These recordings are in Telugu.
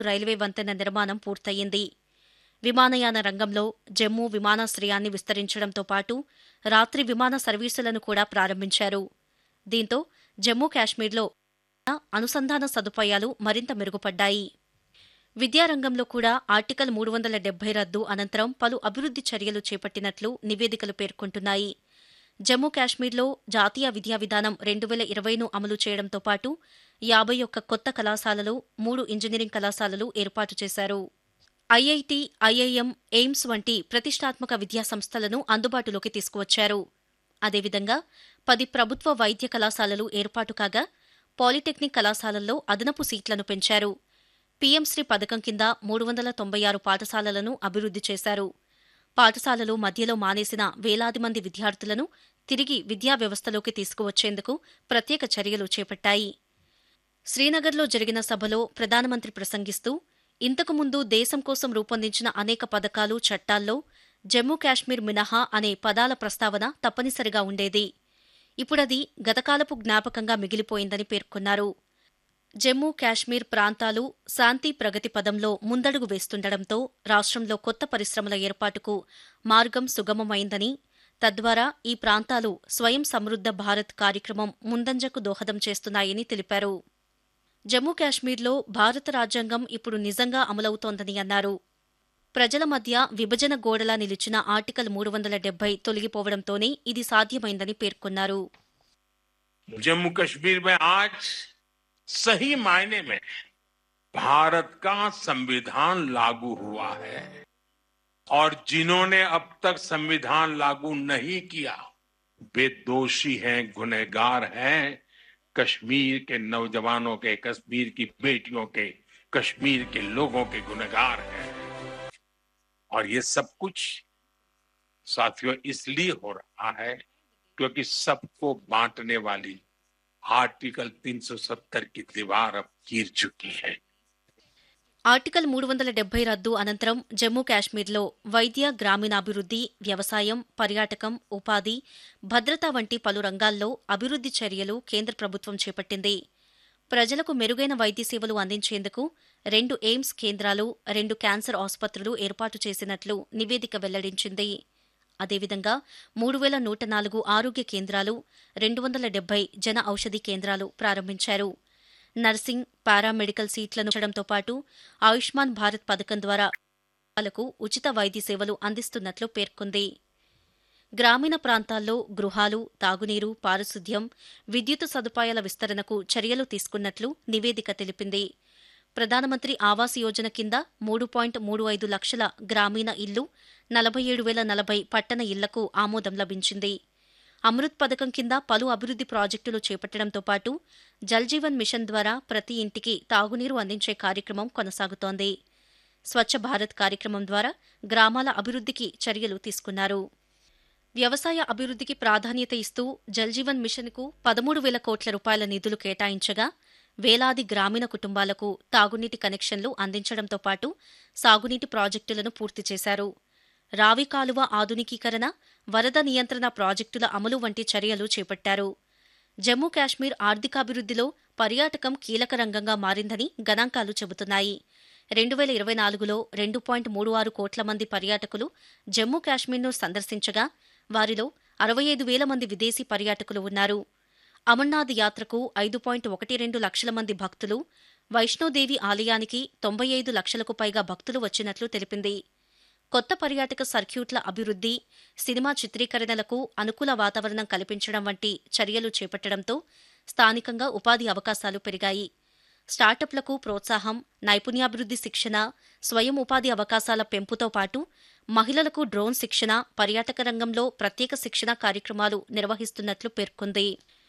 రైల్వే వంతెన నిర్మాణం పూర్తయింది విమానయాన రంగంలో జమ్మూ విమానాశ్రయాన్ని విస్తరించడంతో పాటు రాత్రి విమాన సర్వీసులను కూడా ప్రారంభించారు దీంతో జమ్మూ కాశ్మీర్లో అనుసంధాన సదుపాయాలు మరింత మెరుగుపడ్డాయి విద్యారంగంలో కూడా ఆర్టికల్ మూడు వందల డెబ్బై రద్దు అనంతరం పలు అభివృద్ది చర్యలు చేపట్టినట్లు నివేదికలు పేర్కొంటున్నాయి జమ్మూ కాశ్మీర్లో జాతీయ విద్యా విధానం రెండు వేల ఇరవైను అమలు చేయడంతో పాటు యాభై ఒక్క కొత్త కళాశాలలు మూడు ఇంజనీరింగ్ కళాశాలలు ఏర్పాటు చేశారు ఐఐటి ఐఐఎం ఎయిమ్స్ వంటి ప్రతిష్టాత్మక విద్యా సంస్థలను అందుబాటులోకి తీసుకువచ్చారు అదేవిధంగా పది ప్రభుత్వ వైద్య కళాశాలలు ఏర్పాటు కాగా పాలిటెక్నిక్ కళాశాలల్లో అదనపు సీట్లను పెంచారు పీఎంశ్రీ పథకం కింద మూడు వందల తొంభై ఆరు పాఠశాలలను అభివృద్ది చేశారు పాఠశాలలు మధ్యలో మానేసిన వేలాది మంది విద్యార్థులను తిరిగి విద్యా వ్యవస్థలోకి తీసుకువచ్చేందుకు ప్రత్యేక చర్యలు చేపట్టాయి శ్రీనగర్లో జరిగిన సభలో ప్రధానమంత్రి ప్రసంగిస్తూ ఇంతకు ముందు దేశం కోసం రూపొందించిన అనేక పథకాలు చట్టాల్లో జమ్మూ కాశ్మీర్ మినహా అనే పదాల ప్రస్తావన తప్పనిసరిగా ఉండేది ఇప్పుడది గతకాలపు జ్ఞాపకంగా మిగిలిపోయిందని పేర్కొన్నారు జమ్మూ కాశ్మీర్ ప్రాంతాలు శాంతి ప్రగతి పదంలో ముందడుగు వేస్తుండటంతో రాష్ట్రంలో కొత్త పరిశ్రమల ఏర్పాటుకు మార్గం సుగమమైందని తద్వారా ఈ ప్రాంతాలు స్వయం సమృద్ధ భారత్ కార్యక్రమం ముందంజకు దోహదం చేస్తున్నాయని తెలిపారు జమ్మూ కాశ్మీర్లో భారత రాజ్యాంగం ఇప్పుడు నిజంగా అమలవుతోందని అన్నారు ప్రజల మధ్య విభజన గోడలా నిలిచిన ఆర్టికల్ మూడు వందల డెబ్బై తొలగిపోవడంతోనే ఇది సాధ్యమైందని పేర్కొన్నారు जम्मू कश्मीर में आज सही मायने में भारत का संविधान लागू हुआ है और जिन्होंने अब तक संविधान लागू नहीं किया वे दोषी हैं गुनहगार हैं कश्मीर के नौजवानों के कश्मीर की बेटियों के कश्मीर के लोगों के गुनहगार हैं और ये सब कुछ साथियों इसलिए हो रहा है क्योंकि सबको बांटने वाली आर्टिकल 370 की दीवार अब गिर चुकी है ఆర్టికల్ మూడు వందల డెబ్బై రద్దు అనంతరం జమ్మూ కాశ్మీర్లో వైద్య గ్రామీణాభివృద్ది వ్యవసాయం పర్యాటకం ఉపాధి భద్రత వంటి పలు రంగాల్లో అభివృద్ది చర్యలు కేంద్ర ప్రభుత్వం చేపట్టింది ప్రజలకు మెరుగైన వైద్య సేవలు అందించేందుకు రెండు ఎయిమ్స్ కేంద్రాలు రెండు క్యాన్సర్ ఆసుపత్రులు ఏర్పాటు చేసినట్లు నివేదిక వెల్లడించింది అదేవిధంగా మూడు వేల నూట నాలుగు ఆరోగ్య కేంద్రాలు రెండు వందల డెబ్బై జన ఔషధి కేంద్రాలు ప్రారంభించారు నర్సింగ్ పారామెడికల్ సీట్లను ఉంచడంతో పాటు ఆయుష్మాన్ భారత్ పథకం ద్వారా వాళ్లకు ఉచిత వైద్య సేవలు అందిస్తున్నట్లు పేర్కొంది గ్రామీణ ప్రాంతాల్లో గృహాలు తాగునీరు పారిశుద్ధ్యం విద్యుత్ సదుపాయాల విస్తరణకు చర్యలు తీసుకున్నట్లు నివేదిక తెలిపింది ప్రధానమంత్రి ఆవాస్ యోజన కింద మూడు పాయింట్ మూడు ఐదు లక్షల గ్రామీణ ఇల్లు నలభై ఏడు వేల నలభై పట్టణ ఇళ్లకు ఆమోదం లభించింది అమృత్ పథకం కింద పలు అభివృద్ది ప్రాజెక్టులు చేపట్టడంతో పాటు జల్ జీవన్ మిషన్ ద్వారా ప్రతి ఇంటికి తాగునీరు అందించే కార్యక్రమం కొనసాగుతోంది స్వచ్ఛ భారత్ కార్యక్రమం ద్వారా గ్రామాల అభివృద్దికి చర్యలు తీసుకున్నారు వ్యవసాయ అభివృద్దికి ప్రాధాన్యత ఇస్తూ జల్ జీవన్ మిషన్కు పదమూడు వేల కోట్ల రూపాయల నిధులు కేటాయించగా వేలాది గ్రామీణ కుటుంబాలకు తాగునీటి కనెక్షన్లు అందించడంతో పాటు సాగునీటి ప్రాజెక్టులను పూర్తి చేశారు రావి కాలువ ఆధునికీకరణ వరద నియంత్రణ ప్రాజెక్టుల అమలు వంటి చర్యలు చేపట్టారు జమ్మూ కాశ్మీర్ ఆర్థికాభివృద్దిలో పర్యాటకం కీలక రంగంగా మారిందని గణాంకాలు చెబుతున్నాయి రెండు వేల ఇరవై నాలుగులో రెండు పాయింట్ మూడు ఆరు కోట్ల మంది పర్యాటకులు జమ్మూ కాశ్మీర్ను సందర్శించగా వారిలో అరవై ఐదు వేల మంది విదేశీ పర్యాటకులు ఉన్నారు అమర్నాథ్ యాత్రకు ఐదు పాయింట్ ఒకటి రెండు లక్షల మంది భక్తులు వైష్ణోదేవి ఆలయానికి తొంభై ఐదు లక్షలకు పైగా భక్తులు వచ్చినట్లు తెలిపింది కొత్త పర్యాటక సర్క్యూట్ల అభివృద్ది సినిమా చిత్రీకరణలకు అనుకూల వాతావరణం కల్పించడం వంటి చర్యలు చేపట్టడంతో స్థానికంగా ఉపాధి అవకాశాలు పెరిగాయి స్టార్టప్లకు ప్రోత్సాహం నైపుణ్యాభివృద్ది శిక్షణ స్వయం ఉపాధి అవకాశాల పెంపుతో పాటు మహిళలకు డ్రోన్ శిక్షణ పర్యాటక రంగంలో ప్రత్యేక శిక్షణ కార్యక్రమాలు నిర్వహిస్తున్నట్లు పేర్కొంది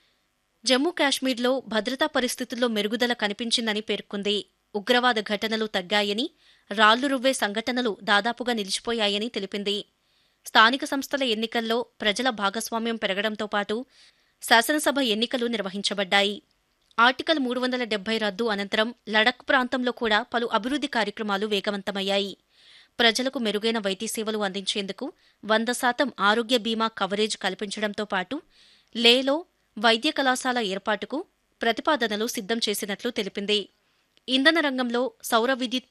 జమ్మూ కాశ్మీర్లో భద్రతా పరిస్థితుల్లో మెరుగుదల కనిపించిందని పేర్కొంది ఉగ్రవాద ఘటనలు తగ్గాయని రాళ్లు రువ్వే సంఘటనలు దాదాపుగా నిలిచిపోయాయని తెలిపింది స్థానిక సంస్థల ఎన్నికల్లో ప్రజల భాగస్వామ్యం పెరగడంతో పాటు శాసనసభ ఎన్నికలు నిర్వహించబడ్డాయి ఆర్టికల్ మూడు వందల డెబ్బై రద్దు అనంతరం లడక్ ప్రాంతంలో కూడా పలు అభివృద్ది కార్యక్రమాలు వేగవంతమయ్యాయి ప్రజలకు మెరుగైన వైద్య సేవలు అందించేందుకు వంద శాతం ఆరోగ్య బీమా కవరేజ్ కల్పించడంతో పాటు లేలో వైద్య కళాశాల ఏర్పాటుకు ప్రతిపాదనలు సిద్ధం చేసినట్లు తెలిపింది ఇంధన రంగంలో సౌర విద్యుత్